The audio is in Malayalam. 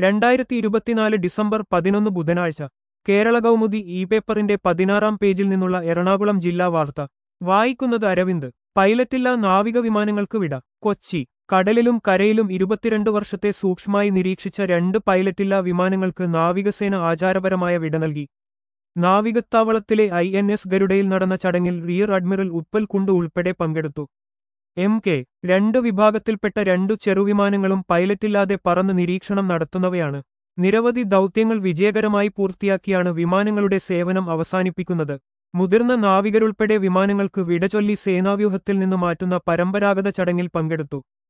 രണ്ടായിരത്തി ഇരുപത്തിനാല് ഡിസംബർ പതിനൊന്ന് ബുധനാഴ്ച കേരള കൗമുദി ഇ പേപ്പറിന്റെ പതിനാറാം പേജിൽ നിന്നുള്ള എറണാകുളം ജില്ലാ വാർത്ത വായിക്കുന്നത് അരവിന്ദ് പൈലറ്റില്ല നാവിക വിമാനങ്ങൾക്ക് വിട കൊച്ചി കടലിലും കരയിലും ഇരുപത്തിരണ്ട് വർഷത്തെ സൂക്ഷ്മമായി നിരീക്ഷിച്ച രണ്ട് പൈലറ്റില്ല വിമാനങ്ങൾക്ക് നാവികസേന ആചാരപരമായ വിട നൽകി നാവികത്താവളത്തിലെ ഐ എൻ എസ് ഗരുഡയിൽ നടന്ന ചടങ്ങിൽ റിയർ അഡ്മിറൽ ഉപ്പൽ കുണ്ടു ഉൾപ്പെടെ പങ്കെടുത്തു എം കെ രണ്ട് വിഭാഗത്തിൽപ്പെട്ട രണ്ടു ചെറുവിമാനങ്ങളും പൈലറ്റില്ലാതെ പറന്ന് നിരീക്ഷണം നടത്തുന്നവയാണ് നിരവധി ദൗത്യങ്ങൾ വിജയകരമായി പൂർത്തിയാക്കിയാണ് വിമാനങ്ങളുടെ സേവനം അവസാനിപ്പിക്കുന്നത് മുതിർന്ന നാവികരുൾപ്പെടെ വിമാനങ്ങൾക്ക് വിടചൊല്ലി സേനാവ്യൂഹത്തിൽ നിന്ന് മാറ്റുന്ന പരമ്പരാഗത ചടങ്ങിൽ പങ്കെടുത്തു